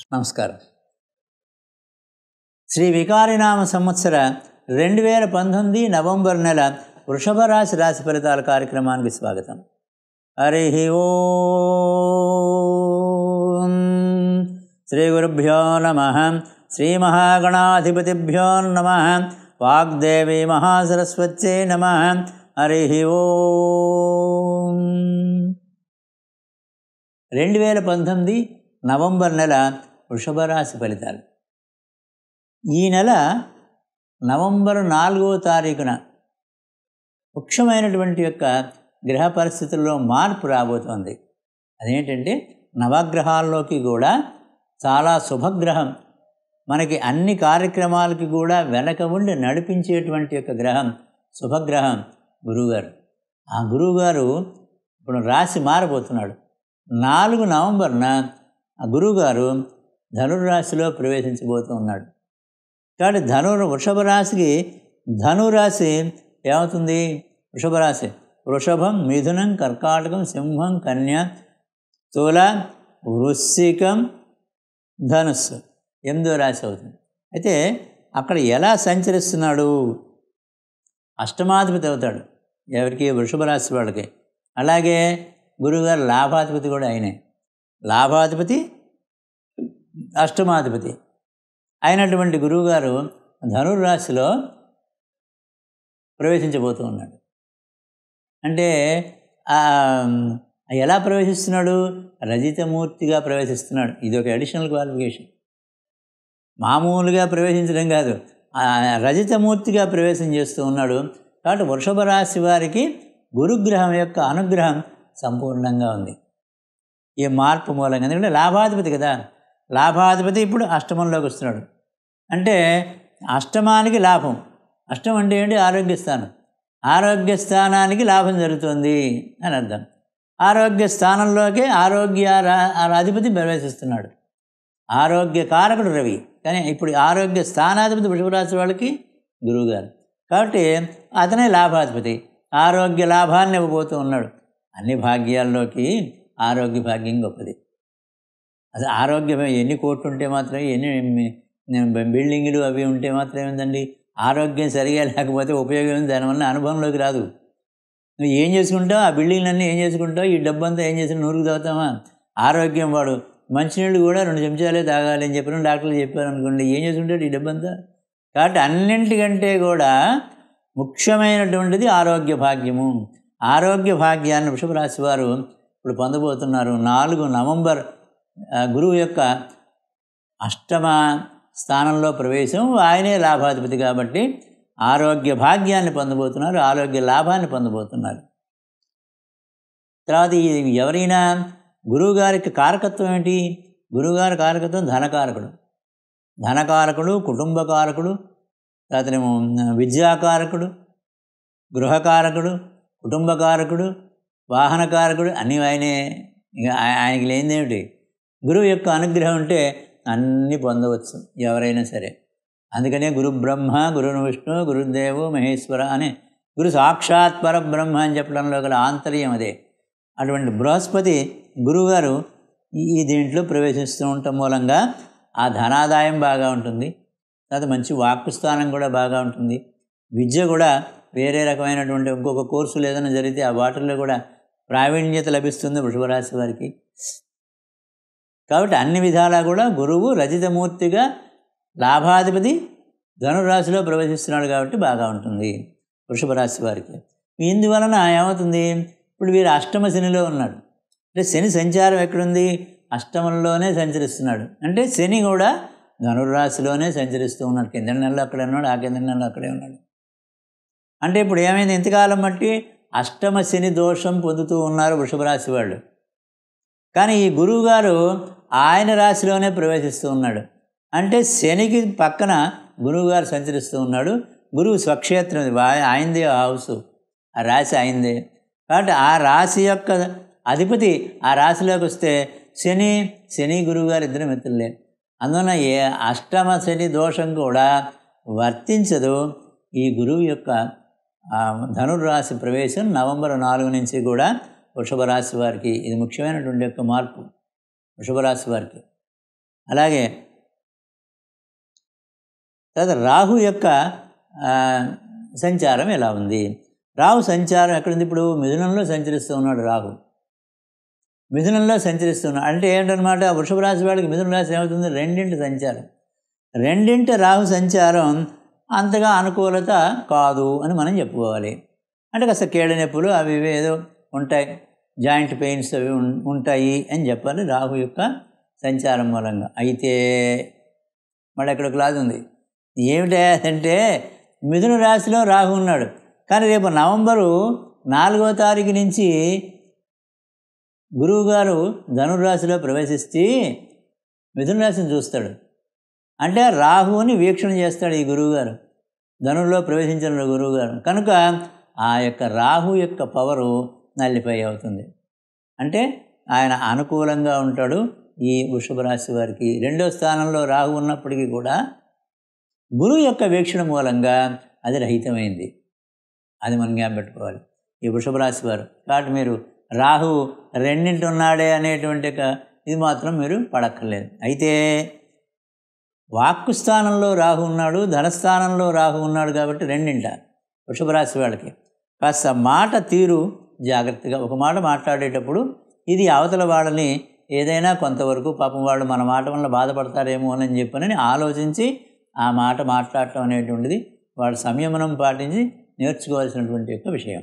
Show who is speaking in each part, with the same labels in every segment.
Speaker 1: నమస్కారం శ్రీ వికారినామ సంవత్సర రెండు వేల పంతొమ్మిది నవంబర్ నెల వృషభ రాశి రాశి ఫలితాల కార్యక్రమానికి స్వాగతం హరి ఓం శ్రీ గురుభ్యో నమ శ్రీ మహాగణాధిపతిభ్యో నమ వాగ్దేవి మహాసరస్వత్యై నమ హరి ఓం రెండు వేల పంతొమ్మిది నవంబర్ నెల వృషభ రాశి ఫలితాలు ఈ నెల నవంబర్ నాలుగవ తారీఖున ముఖ్యమైనటువంటి యొక్క గ్రహ పరిస్థితుల్లో మార్పు రాబోతోంది అదేంటంటే నవగ్రహాల్లోకి కూడా చాలా శుభగ్రహం మనకి అన్ని కార్యక్రమాలకి కూడా వెనక ఉండి నడిపించేటువంటి యొక్క గ్రహం శుభగ్రహం గురువుగారు ఆ గురువుగారు ఇప్పుడు రాశి మారబోతున్నాడు నాలుగు నవంబర్న ఆ గురువుగారు ధనుర్రాశిలో ప్రవేశించబోతూ ఉన్నాడు కాబట్టి ధను వృషభ రాశికి ధనురాశి ఏమవుతుంది వృషభ రాశి వృషభం మిథునం కర్కాటకం సింహం కన్య తుల వృశ్చికం ధనుస్సు ఎనిమిదో రాశి అవుతుంది అయితే అక్కడ ఎలా సంచరిస్తున్నాడు అష్టమాధిపతి అవుతాడు ఎవరికి వృషభ రాశి వాళ్ళకి అలాగే గురువుగారు లాభాధిపతి కూడా ఆయనే లాభాధిపతి అష్టమాధిపతి అయినటువంటి గురువుగారు ధనుర్రాశిలో ప్రవేశించబోతూ ఉన్నాడు అంటే ఎలా ప్రవేశిస్తున్నాడు రజితమూర్తిగా ప్రవేశిస్తున్నాడు ఇది ఒక అడిషనల్ క్వాలిఫికేషన్ మామూలుగా ప్రవేశించడం కాదు రజితమూర్తిగా ప్రవేశం చేస్తూ ఉన్నాడు కాబట్టి వృషభ రాశి వారికి గురుగ్రహం యొక్క అనుగ్రహం సంపూర్ణంగా ఉంది ఈ మార్పు మూలంగా ఎందుకంటే లాభాధిపతి కదా లాభాధిపతి ఇప్పుడు అష్టమంలోకి వస్తున్నాడు అంటే అష్టమానికి లాభం అష్టం అంటే ఏంటి ఆరోగ్య స్థానం ఆరోగ్య స్థానానికి లాభం జరుగుతుంది అని అర్థం ఆరోగ్య స్థానంలోకి ఆరోగ్య అధిపతి ప్రవేశిస్తున్నాడు ఆరోగ్య కారకుడు రవి కానీ ఇప్పుడు ఆరోగ్య స్థానాధిపతి వృషభరాశి వాళ్ళకి గురువుగారు కాబట్టి అతనే లాభాధిపతి ఆరోగ్య లాభాన్ని ఇవ్వబోతూ ఉన్నాడు అన్ని భాగ్యాల్లోకి ఆరోగ్య భాగ్యం గొప్పది అసలు ఆరోగ్యం ఎన్ని కోట్లు ఉంటే మాత్రం ఎన్ని బిల్డింగ్లు అవి ఉంటే మాత్రం ఏందండి ఆరోగ్యం సరిగా లేకపోతే ఉపయోగం దానివల్ల అనుభవంలోకి రాదు నువ్వు ఏం చేసుకుంటావు ఆ బిల్డింగ్లన్నీ ఏం చేసుకుంటావు ఈ డబ్బంతా ఏం చేసి నూరుకు తాగుతామా ఆరోగ్యం వాడు మంచినీళ్ళు కూడా రెండు చెంచాలే తాగాలి అని చెప్పిన డాక్టర్లు చెప్పారు అనుకోండి ఏం చేసుకుంటాడు ఈ డబ్బంతా కాబట్టి అన్నింటికంటే కూడా ముఖ్యమైనటువంటిది ఆరోగ్య భాగ్యము ఆరోగ్య భాగ్యాన్ని వృషభరాశి వారు ఇప్పుడు పొందబోతున్నారు నాలుగు నవంబర్ గురువు యొక్క అష్టమ స్థానంలో ప్రవేశం ఆయనే లాభాధిపతి కాబట్టి ఆరోగ్య భాగ్యాన్ని పొందబోతున్నారు ఆరోగ్య లాభాన్ని పొందబోతున్నారు తర్వాత ఎవరైనా గురువుగారికి కారకత్వం ఏంటి గురువుగారి కారకత్వం ధనకారకుడు ధనకారకుడు కుటుంబకారకుడు తర్వాతనేమో విద్యాకారకుడు గృహకారకుడు కుటుంబకారకుడు వాహనకారకుడు అన్నీ ఆయనే ఇక ఆయనకి లేనిదేమిటి గురువు యొక్క అనుగ్రహం ఉంటే అన్నీ పొందవచ్చు ఎవరైనా సరే అందుకనే గురు బ్రహ్మ గురువు విష్ణు గురుదేవు మహేశ్వర అని గురు సాక్షాత్ పరబ్రహ్మ అని చెప్పడంలో గల ఆంతర్యం అదే అటువంటి బృహస్పతి గురువుగారు ఈ దీంట్లో ప్రవేశిస్తూ ఉండటం మూలంగా ఆ ధనాదాయం బాగా ఉంటుంది తర్వాత మంచి వాక్కు స్థానం కూడా బాగా ఉంటుంది విద్య కూడా వేరే రకమైనటువంటి ఇంకొక కోర్సులు ఏదైనా జరిగితే ఆ వాటిల్లో కూడా ప్రావీణ్యత లభిస్తుంది వృషభరాశి వారికి కాబట్టి అన్ని విధాలా కూడా గురువు రజితమూర్తిగా లాభాధిపతి ధనురాశిలో ప్రవేశిస్తున్నాడు కాబట్టి బాగా ఉంటుంది వృషభ రాశి వారికి ఇందువలన ఏమవుతుంది ఇప్పుడు వీరు అష్టమ శనిలో ఉన్నాడు అంటే శని సంచారం ఎక్కడుంది అష్టమంలోనే సంచరిస్తున్నాడు అంటే శని కూడా ధనుర్రాశిలోనే సంచరిస్తూ ఉన్నాడు కింద నెలలో అక్కడే ఉన్నాడు ఆ కింద నెలలో అక్కడే ఉన్నాడు అంటే ఇప్పుడు ఏమైంది ఇంతకాలం బట్టి అష్టమ శని దోషం పొందుతూ ఉన్నారు వృషభ రాశి వాళ్ళు కానీ ఈ గురువుగారు ఆయన రాశిలోనే ప్రవేశిస్తూ ఉన్నాడు అంటే శనికి పక్కన గురువుగారు సంచరిస్తూ ఉన్నాడు గురువు స్వక్షేత్రం ఆయనదే హౌస్ ఆ రాశి ఆయనదే కాబట్టి ఆ రాశి యొక్క అధిపతి ఆ రాశిలోకి వస్తే శని శని గురువుగారు ఇద్దరు మిత్రులే అందువలన ఏ అష్టమ శని దోషం కూడా వర్తించదు ఈ గురువు యొక్క ధనుర్రాశి ప్రవేశం నవంబర్ నాలుగు నుంచి కూడా వృషభ రాశి వారికి ఇది ముఖ్యమైనటువంటి యొక్క మార్పు వృషభ రాశి వారికి అలాగే తర్వాత రాహు యొక్క ఆ, సంచారం ఎలా ఉంది రాహు సంచారం ఎక్కడుంది ఇప్పుడు మిథునంలో సంచరిస్తూ ఉన్నాడు రాహు మిథునంలో సంచరిస్తున్నాడు అంటే ఏంటనమాట వృషభ రాశి వాళ్ళకి మిథున రాశి ఏమవుతుంది రెండింటి సంచారం రెండింటి రాహు సంచారం అంతగా అనుకూలత కాదు అని మనం చెప్పుకోవాలి అంటే కాస్త కీళ్ళ నొప్పులు అవి ఇవి ఏదో ఉంటాయి జాయింట్ పెయిన్స్ అవి ఉం- ఉంటాయి అని చెప్పాలి రాహు యొక్క సంచారం మూలంగా అయితే మళ్ళీ ఇక్కడ క్లాజ్ ఉంది ఏమిటి అంటే మిథున రాశిలో రాహు ఉన్నాడు కానీ రేపు నవంబరు నాలుగో తారీఖు నుంచి గురువుగారు ధనుర్రాశిలో ప్రవేశిస్తే మిథున రాశిని చూస్తాడు అంటే రాహువుని వీక్షణ చేస్తాడు ఈ గురువుగారు ధనుల్లో ప్రవేశించిన గురువుగారు కనుక ఆ యొక్క రాహు యొక్క పవరు నల్లిపై అవుతుంది అంటే ఆయన అనుకూలంగా ఉంటాడు ఈ వృషభ రాశి వారికి రెండో స్థానంలో రాహు ఉన్నప్పటికీ కూడా గురువు యొక్క వీక్షణ మూలంగా అది రహితమైంది అది మనం జ్ఞాపకం పెట్టుకోవాలి ఈ వృషభ రాశి వారు కాబట్టి మీరు రాహు రెండింటి ఉన్నాడే అనేటువంటి ఒక ఇది మాత్రం మీరు పడక్కర్లేదు అయితే వాక్కు స్థానంలో రాహు ఉన్నాడు ధనస్థానంలో రాహు ఉన్నాడు కాబట్టి రెండింట వృషభ రాశి వాళ్ళకి కాస్త మాట తీరు జాగ్రత్తగా ఒక మాట మాట్లాడేటప్పుడు ఇది అవతల వాళ్ళని ఏదైనా కొంతవరకు పాపం వాళ్ళు మన మాట వల్ల బాధపడతారేమో అని చెప్పని ఆలోచించి ఆ మాట మాట్లాడటం అనేటువంటిది వాళ్ళు సంయమనం పాటించి నేర్చుకోవాల్సినటువంటి యొక్క విషయం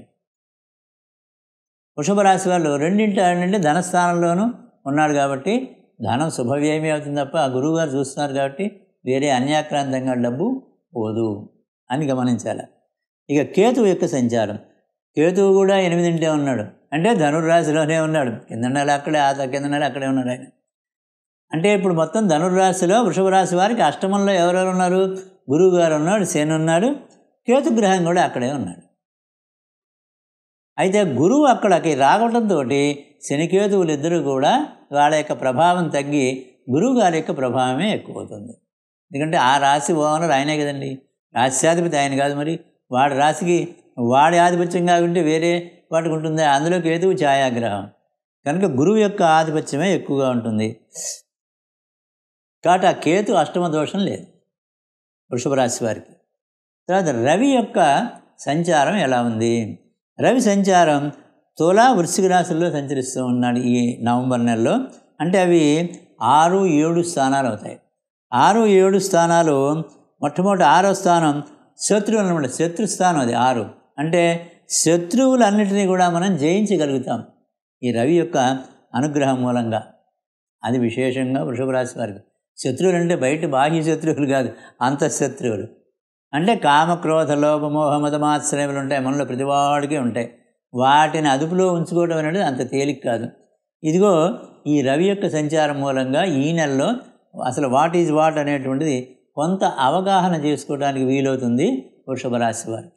Speaker 1: వృషభ రాశి వాళ్ళు రెండింటి అంటే ధనస్థానంలోనూ ఉన్నాడు కాబట్టి ధనం శుభవ్యయమే అవుతుంది తప్ప ఆ గురువుగారు చూస్తున్నారు కాబట్టి వేరే అన్యాక్రాంతంగా డబ్బు పోదు అని గమనించాలి ఇక కేతువు యొక్క సంచారం కేతువు కూడా ఎనిమిదింటే ఉన్నాడు అంటే ధనుర్రాశిలోనే ఉన్నాడు కింద నెల అక్కడే ఆ కింద నెల అక్కడే ఉన్నాడు ఆయన అంటే ఇప్పుడు మొత్తం ధనుర్రాశిలో వృషభ రాశి వారికి అష్టమంలో ఎవరెవరు ఉన్నారు గురువు గారు ఉన్నాడు శని ఉన్నాడు కేతు గ్రహం కూడా అక్కడే ఉన్నాడు అయితే గురువు అక్కడికి రావడంతో శనికేతువులు ఇద్దరు కూడా వాళ్ళ యొక్క ప్రభావం తగ్గి గురువు గారి యొక్క ప్రభావమే ఎక్కువ అవుతుంది ఎందుకంటే ఆ రాశి ఓనర్ ఆయనే కదండి రాశ్యాధిపతి ఆయన కాదు మరి వాడి రాశికి వాడి ఆధిపత్యం కాకుంటే వేరే వాటికి ఉంటుంది అందులో కేతువు ఛాయాగ్రహం కనుక గురువు యొక్క ఆధిపత్యమే ఎక్కువగా ఉంటుంది కాబట్టి ఆ కేతు అష్టమ దోషం లేదు వృషభ రాశి వారికి తర్వాత రవి యొక్క సంచారం ఎలా ఉంది రవి సంచారం తులా వృశ్చిక రాశుల్లో సంచరిస్తూ ఉన్నాడు ఈ నవంబర్ నెలలో అంటే అవి ఆరు ఏడు స్థానాలు అవుతాయి ఆరు ఏడు స్థానాలు మొట్టమొదటి ఆరో స్థానం శత్రువులు అనమాట శత్రుస్థానం అది ఆరు అంటే శత్రువులన్నిటినీ కూడా మనం జయించగలుగుతాం ఈ రవి యొక్క అనుగ్రహం మూలంగా అది విశేషంగా వృషభ రాశి వారికి శత్రువులు అంటే బయట బాహ్య శత్రువులు కాదు అంతఃశత్రువులు అంటే కామ క్రోధ లోభ మోహ మతమాశ్రయములు ఉంటాయి మనలో ప్రతివాడికి ఉంటాయి వాటిని అదుపులో ఉంచుకోవడం అనేది అంత తేలిక కాదు ఇదిగో ఈ రవి యొక్క సంచారం మూలంగా ఈ నెలలో అసలు వాట్ ఈజ్ వాట్ అనేటువంటిది కొంత అవగాహన చేసుకోవడానికి వీలవుతుంది వృషభ రాశి వారికి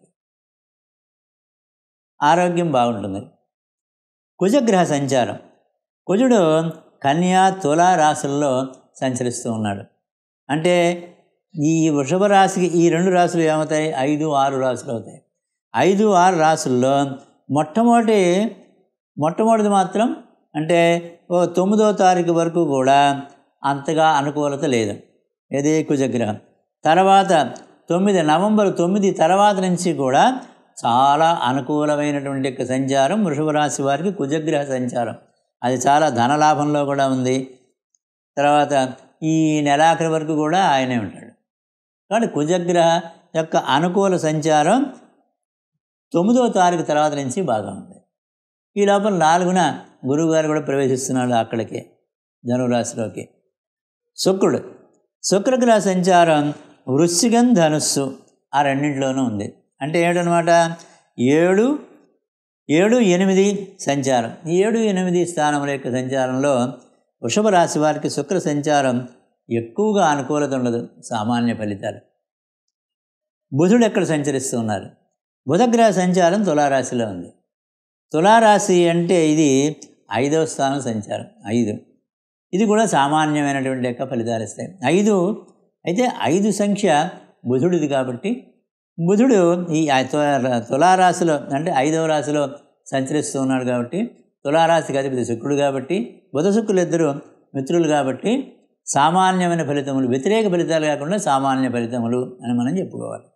Speaker 1: ఆరోగ్యం బాగుంటుంది కుజగ్రహ సంచారం కుజుడు కన్యా తులా రాశుల్లో సంచరిస్తూ ఉన్నాడు అంటే ఈ వృషభ రాశికి ఈ రెండు రాశులు ఏమవుతాయి ఐదు ఆరు రాశులు అవుతాయి ఐదు ఆరు రాశుల్లో మొట్టమొదటి మొట్టమొదటిది మాత్రం అంటే ఓ తొమ్మిదో తారీఖు వరకు కూడా అంతగా అనుకూలత లేదు ఏది కుజగ్రహం తర్వాత తొమ్మిది నవంబర్ తొమ్మిది తర్వాత నుంచి కూడా చాలా అనుకూలమైనటువంటి యొక్క సంచారం వృషభ రాశి వారికి కుజగ్రహ సంచారం అది చాలా ధనలాభంలో కూడా ఉంది తర్వాత ఈ నెలాఖరి వరకు కూడా ఆయనే ఉంటాడు కాబట్టి కుజగ్రహ యొక్క అనుకూల సంచారం తొమ్మిదో తారీఖు తర్వాత నుంచి బాగా ఉంది ఈ లోపల నాలుగున గురువుగారు కూడా ప్రవేశిస్తున్నాడు అక్కడికి ధనురాశిలోకి శుక్రుడు శుక్రగ్రహ సంచారం వృశ్చికం ధనుస్సు ఆ రెండింటిలోనూ ఉంది అంటే ఏమిటనమాట ఏడు ఏడు ఎనిమిది సంచారం ఈ ఏడు ఎనిమిది స్థానముల యొక్క సంచారంలో వృషభ రాశి వారికి శుక్ర సంచారం ఎక్కువగా అనుకూలత ఉండదు సామాన్య ఫలితాలు బుధుడు ఎక్కడ సంచరిస్తూ ఉన్నారు బుధగ్రహ సంచారం తులారాశిలో ఉంది తులారాశి అంటే ఇది ఐదవ స్థానం సంచారం ఐదు ఇది కూడా సామాన్యమైనటువంటి యొక్క ఫలితాలు ఇస్తాయి ఐదు అయితే ఐదు సంఖ్య బుధుడిది కాబట్టి బుధుడు ఈ తుల- తులారాశిలో అంటే ఐదవ రాశిలో సంచరిస్తూ ఉన్నాడు కాబట్టి తులారాశికి అధిపతి శుక్రుడు కాబట్టి బుధ శుక్రులు ఇద్దరు మిత్రులు కాబట్టి సామాన్యమైన ఫలితములు వ్యతిరేక ఫలితాలు కాకుండా సామాన్య ఫలితములు అని మనం చెప్పుకోవాలి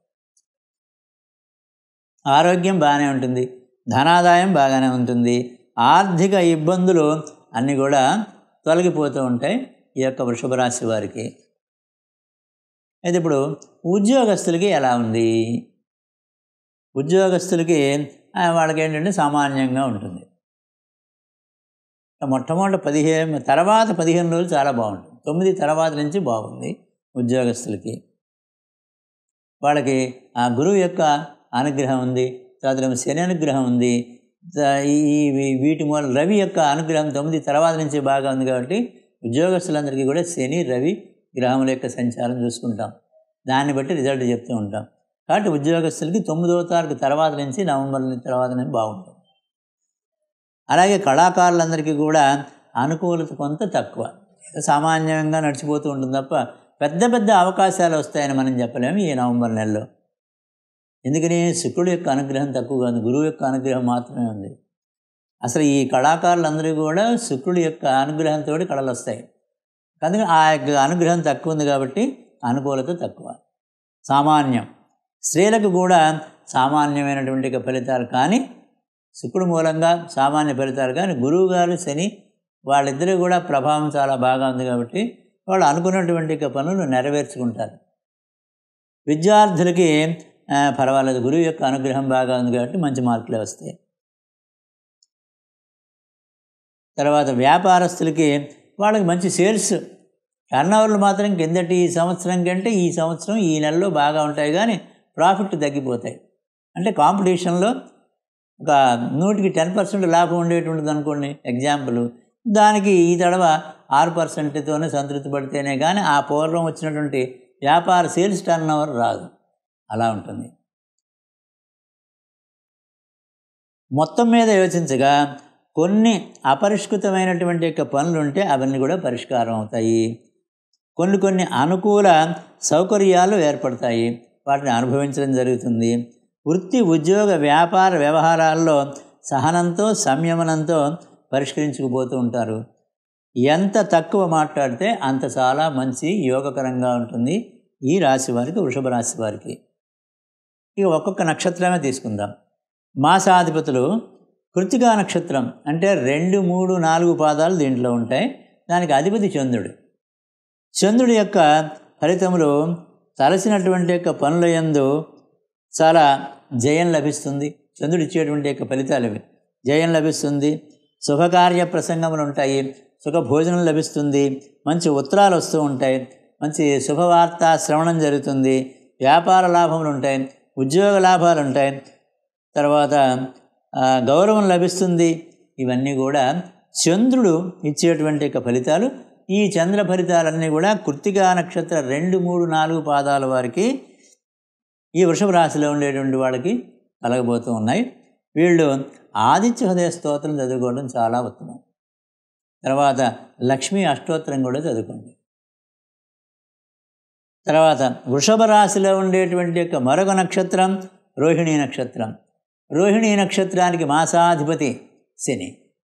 Speaker 1: ఆరోగ్యం బాగానే ఉంటుంది ధనాదాయం బాగానే ఉంటుంది ఆర్థిక ఇబ్బందులు అన్నీ కూడా తొలగిపోతూ ఉంటాయి ఈ యొక్క వృషభ రాశి వారికి అయితే ఇప్పుడు ఉద్యోగస్తులకి ఎలా ఉంది ఉద్యోగస్తులకి ఆ, వాళ్ళకి ఏంటంటే సామాన్యంగా ఉంటుంది మొట్టమొదటి పదిహేను తర్వాత పదిహేను రోజులు చాలా బాగుంటుంది తొమ్మిది తర్వాత నుంచి బాగుంది ఉద్యోగస్తులకి వాళ్ళకి ఆ గురువు యొక్క అనుగ్రహం ఉంది తర్వాత ఏమో శని అనుగ్రహం ఉంది త- ఈ ఈ- వీటి మూల రవి యొక్క అనుగ్రహం తొమ్మిది తర్వాత నుంచి బాగా ఉంది కాబట్టి ఉద్యోగస్తులందరికీ కూడా శని రవి గ్రహముల యొక్క సంచారం చూసుకుంటాం దాన్ని బట్టి రిజల్ట్ చెప్తూ ఉంటాం కాబట్టి ఉద్యోగస్తులకి తొమ్మిదవ తారీఖు తర్వాత నుంచి నవంబర్ తర్వాత నుంచి బాగుంటుంది అలాగే కళాకారులందరికీ కూడా అనుకూలత కొంత తక్కువ సామాన్యంగా నడిచిపోతూ ఉంటుంది తప్ప పెద్ద పెద్ద అవకాశాలు వస్తాయని మనం చెప్పలేము ఈ నవంబర్ నెలలో ఎందుకని శుక్రుడు యొక్క అనుగ్రహం తక్కువ కాదు గురువు యొక్క అనుగ్రహం మాత్రమే ఉంది అసలు ఈ కళాకారులందరూ కూడా శుక్రుడి యొక్క అనుగ్రహంతో కళలు వస్తాయి అందుకని ఆ యొక్క అనుగ్రహం తక్కువ ఉంది కాబట్టి అనుకూలత తక్కువ సామాన్యం స్త్రీలకు కూడా సామాన్యమైనటువంటి యొక్క ఫలితాలు కానీ శుక్రుడు మూలంగా సామాన్య ఫలితాలు కానీ గురువు గారు శని వాళ్ళిద్దరూ కూడా ప్రభావం చాలా బాగా ఉంది కాబట్టి వాళ్ళు అనుకున్నటువంటి యొక్క పనులు నెరవేర్చుకుంటారు విద్యార్థులకి ఆ, పర్వాలేదు గురువు యొక్క అనుగ్రహం బాగా ఉంది కాబట్టి మంచి మార్కులే వస్తాయి తర్వాత వ్యాపారస్తులకి వాళ్ళకి మంచి సేల్స్ టర్నోవర్లు మాత్రం కిందటి ఈ సంవత్సరం కంటే ఈ సంవత్సరం ఈ నెలలో బాగా ఉంటాయి కానీ ప్రాఫిట్ తగ్గిపోతాయి అంటే కాంపిటీషన్లో ఒక నూటికి టెన్ పర్సెంట్ లాభం ఉండేటువంటిది అనుకోండి ఎగ్జాంపుల్ దానికి ఈ తడవ ఆరు పర్సెంట్తోనే సంతృప్తి పడితేనే కానీ ఆ పూర్వం వచ్చినటువంటి వ్యాపార సేల్స్ టర్న్ ఓవర్ రాదు అలా ఉంటుంది మొత్తం మీద యోచించగా కొన్ని అపరిష్కృతమైనటువంటి యొక్క పనులు ఉంటే అవన్నీ కూడా పరిష్కారం అవుతాయి కొన్ని కొన్ని అనుకూల సౌకర్యాలు ఏర్పడతాయి వాటిని అనుభవించడం జరుగుతుంది వృత్తి ఉద్యోగ వ్యాపార వ్యవహారాల్లో సహనంతో సంయమనంతో పరిష్కరించుకుపోతూ ఉంటారు ఎంత తక్కువ మాట్లాడితే అంత చాలా మంచి యోగకరంగా ఉంటుంది ఈ రాశి వారికి వృషభ రాశి వారికి ఇక ఒక్కొక్క నక్షత్రమే తీసుకుందాం మాసాధిపతులు కృతికా నక్షత్రం అంటే రెండు మూడు నాలుగు పాదాలు దీంట్లో ఉంటాయి దానికి అధిపతి చంద్రుడు చంద్రుడి యొక్క ఫలితములు తలసినటువంటి యొక్క పనుల యందు చాలా జయం లభిస్తుంది చంద్రుడు ఇచ్చేటువంటి యొక్క ఫలితాలు ఇవి జయం లభిస్తుంది శుభకార్య ప్రసంగములు ఉంటాయి సుఖ భోజనం లభిస్తుంది మంచి ఉత్తరాలు వస్తూ ఉంటాయి మంచి శుభవార్త శ్రవణం జరుగుతుంది వ్యాపార లాభములు ఉంటాయి ఉద్యోగ లాభాలు ఉంటాయి తర్వాత ఆ, గౌరవం లభిస్తుంది ఇవన్నీ కూడా చంద్రుడు ఇచ్చేటువంటి యొక్క ఫలితాలు ఈ చంద్ర ఫలితాలన్నీ కూడా కృత్తికా నక్షత్ర రెండు మూడు నాలుగు పాదాల వారికి ఈ వృషభ రాశిలో ఉండేటువంటి వాళ్ళకి కలగబోతూ ఉన్నాయి వీళ్ళు ఆదిత్య హృదయ స్తోత్రం చదువుకోవడం చాలా ఉత్తమం తర్వాత లక్ష్మీ అష్టోత్తరం కూడా చదువుకోండి తర్వాత వృషభ రాశిలో ఉండేటువంటి యొక్క మరొక నక్షత్రం రోహిణీ నక్షత్రం రోహిణీ నక్షత్రానికి మాసాధిపతి శని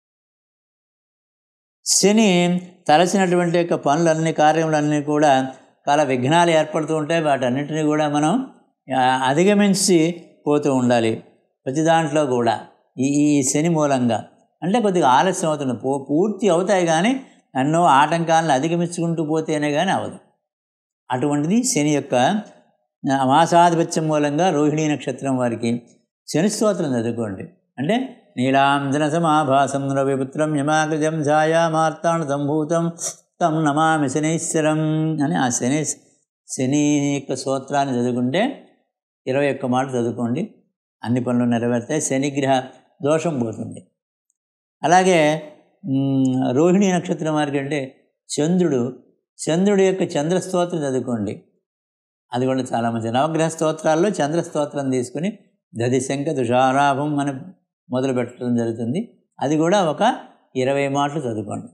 Speaker 1: శని తలసినటువంటి యొక్క పనులన్నీ కార్యములన్నీ కూడా చాలా విఘ్నాలు ఏర్పడుతూ ఉంటాయి వాటన్నిటిని కూడా మనం ఆ, అధిగమించి పోతూ ఉండాలి ప్రతి దాంట్లో కూడా ఈ ఈ శని మూలంగా అంటే కొద్దిగా ఆలస్యం అవుతుంది పూ పూర్తి అవుతాయి కానీ ఎన్నో ఆటంకాలను అధిగమించుకుంటూ పోతేనే కానీ అవదు అటువంటిది శని యొక్క ఆ, మాసాధిపత్యం మూలంగా రోహిణీ నక్షత్రం వారికి శని స్తోత్రం చదువుకోండి అంటే నీలాంజన సమాభాసం రవిపుత్రం యమాగ్రజం ఛాయామార్తాణ సంభూతం తం నమామి శనీశ్వరం అని ఆ శని శని యొక్క స్తోత్రాన్ని చదువుకుంటే ఇరవై ఒక్క మాట చదువుకోండి అన్ని పనులు నెరవేరుతాయి శనిగ్రహ దోషం పోతుంది అలాగే మ్, రోహిణీ నక్షత్రం వారికి అంటే చంద్రుడు చంద్రుడి యొక్క చంద్ర స్తోత్రం చదువుకోండి అది కూడా చాలా మంచిది నవగ్రహ స్తోత్రాల్లో చంద్ర స్తోత్రం తీసుకుని దదిశంక దుషారాభం అని మొదలు పెట్టడం జరుగుతుంది అది కూడా ఒక ఇరవై మాటలు చదువుకోండి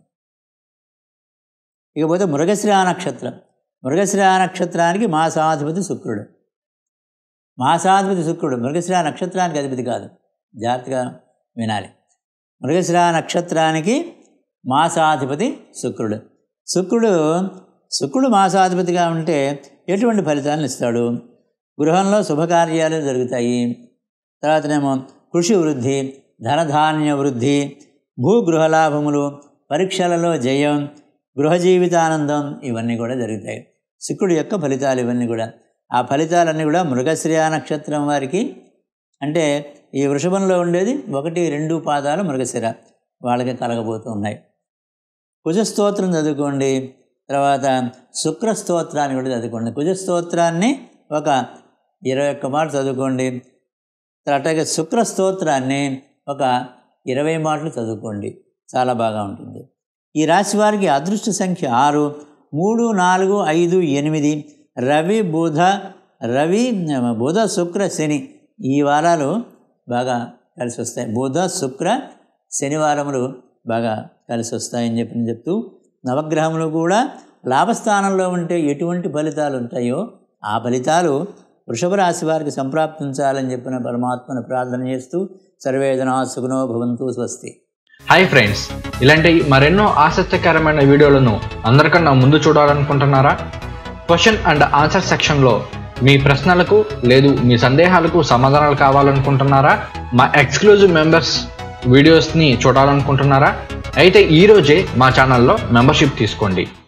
Speaker 1: ఇకపోతే మృగశ్రా నక్షత్రం మృగశ్రా నక్షత్రానికి మాసాధిపతి శుక్రుడు మాసాధిపతి శుక్రుడు మృగశ్రా నక్షత్రానికి అధిపతి కాదు జాగ్రత్తగా వినాలి మృగశ్రా నక్షత్రానికి మాసాధిపతి శుక్రుడు శుక్రుడు శుక్రుడు మాసాధిపతిగా ఉంటే ఎటువంటి ఫలితాలను ఇస్తాడు గృహంలో శుభకార్యాలు జరుగుతాయి తర్వాతనేమో కృషి వృద్ధి ధనధాన్య వృద్ధి భూగృహ లాభములు పరీక్షలలో జయం గృహ జీవితానందం ఇవన్నీ కూడా జరుగుతాయి శుక్రుడి యొక్క ఫలితాలు ఇవన్నీ కూడా ఆ ఫలితాలన్నీ కూడా మృగశ్రియా నక్షత్రం వారికి అంటే ఈ వృషభంలో ఉండేది ఒకటి రెండు పాదాలు మృగశిర వాళ్ళకి కలగబోతూ ఉన్నాయి కుజస్తోత్రం చదువుకోండి తర్వాత శుక్ర స్తోత్రాన్ని కూడా చదువుకోండి కుజస్తోత్రాన్ని ఒక ఇరవై ఒక్క మాట చదువుకోండి అట్లాగే శుక్ర స్తోత్రాన్ని ఒక ఇరవై మాటలు చదువుకోండి చాలా బాగా ఉంటుంది ఈ రాశి వారికి అదృష్ట సంఖ్య ఆరు మూడు నాలుగు ఐదు ఎనిమిది రవి బుధ రవి బుధ శుక్ర శని ఈ వారాలు బాగా కలిసి వస్తాయి బుధ శుక్ర శనివారములు బాగా కలిసి వస్తాయని చెప్పి చెప్తూ నవగ్రహములు కూడా లాభస్థానంలో ఉంటే ఎటువంటి ఫలితాలు ఉంటాయో ఆ ఫలితాలు వృషభ రాశి వారికి సంప్రాప్తించాలని చెప్పిన పరమాత్మను ప్రార్థన చేస్తూ సర్వేదనా సుగుణో భవంతు స్వస్తి
Speaker 2: హాయ్ ఫ్రెండ్స్ ఇలాంటి మరెన్నో ఆసక్తికరమైన వీడియోలను అందరికన్నా ముందు చూడాలనుకుంటున్నారా క్వశ్చన్ అండ్ ఆన్సర్ సెక్షన్లో మీ ప్రశ్నలకు లేదు మీ సందేహాలకు సమాధానాలు కావాలనుకుంటున్నారా మా ఎక్స్క్లూజివ్ మెంబర్స్ వీడియోస్ని చూడాలనుకుంటున్నారా అయితే ఈరోజే మా ఛానల్లో మెంబర్షిప్ తీసుకోండి